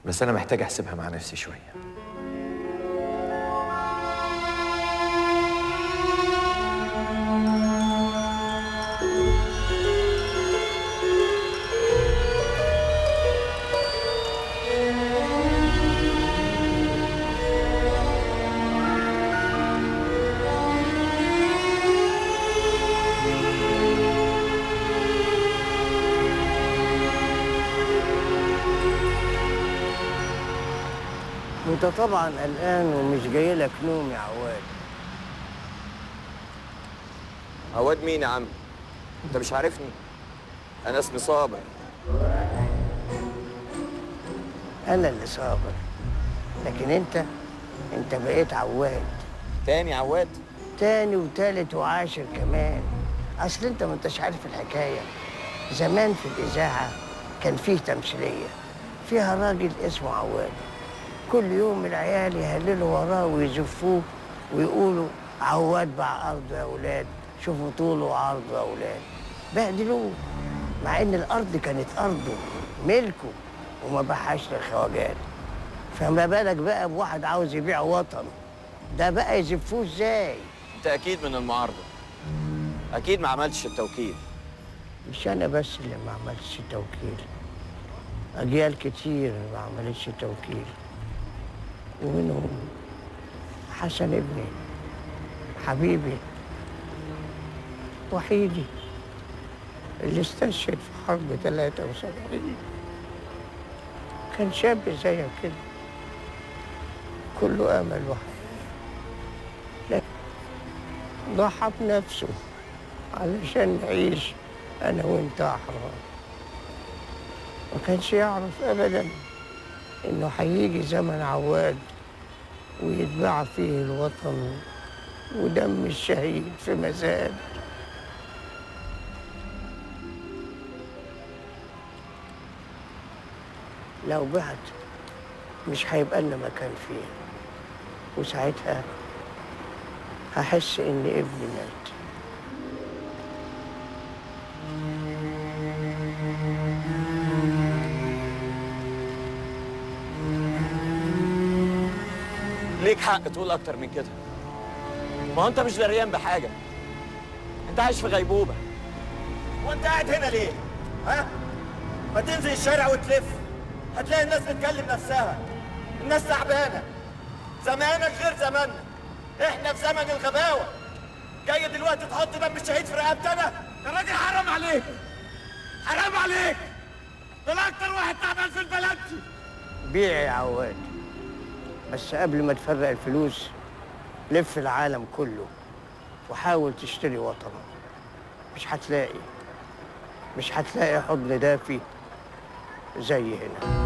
بس انا محتاج احسبها مع نفسي شويه انت طبعا قلقان ومش جاي لك نوم يا عواد عواد مين يا عم انت مش عارفني انا اسمي صابر انا اللي صابر لكن انت انت بقيت عواد تاني عواد تاني وتالت وعاشر كمان اصل انت ما انتش عارف الحكايه زمان في الاذاعه كان فيه تمثيليه فيها راجل اسمه عواد كل يوم العيال يهللوا وراه ويزفوه ويقولوا عواد باع ارضه يا اولاد شوفوا طوله وعرضه يا اولاد بهدلوه مع ان الارض كانت ارضه ملكه وما باعهاش للخواجات فما بالك بقى بواحد عاوز يبيع وطنه ده بقى يزفوه ازاي انت اكيد من المعارضه اكيد ما عملتش التوكيل مش انا بس اللي ما عملتش توكيل اجيال كتير ما عملتش توكيل ومنهم حسن ابني حبيبي وحيدي اللي استشهد في حرب 73 كان شاب زيك كده كله امل وحيد لكن ضحى بنفسه علشان نعيش انا وانت احرار ما كانش يعرف ابدا انه هيجي زمن عواد ويتباع فيه الوطن ودم الشهيد في مزاد لو بعت مش هيبقى لنا مكان فيه وساعتها هحس ان ابني مات ليك حق تقول اكتر من كده ما هو انت مش دريان بحاجه انت عايش في غيبوبه وانت قاعد هنا ليه؟ ها؟ ما تنزل الشارع وتلف هتلاقي الناس بتكلم نفسها الناس تعبانه زمانك غير زماننا احنا في زمن الغباوه جاي دلوقتي تحط دم الشهيد في رقبتنا يا راجل حرام عليك حرام عليك دول اكتر واحد تعبان في البلد دي بيع يا عواد بس قبل ما تفرق الفلوس لف العالم كله وحاول تشتري وطنك مش هتلاقي مش هتلاقي حضن دافي زي هنا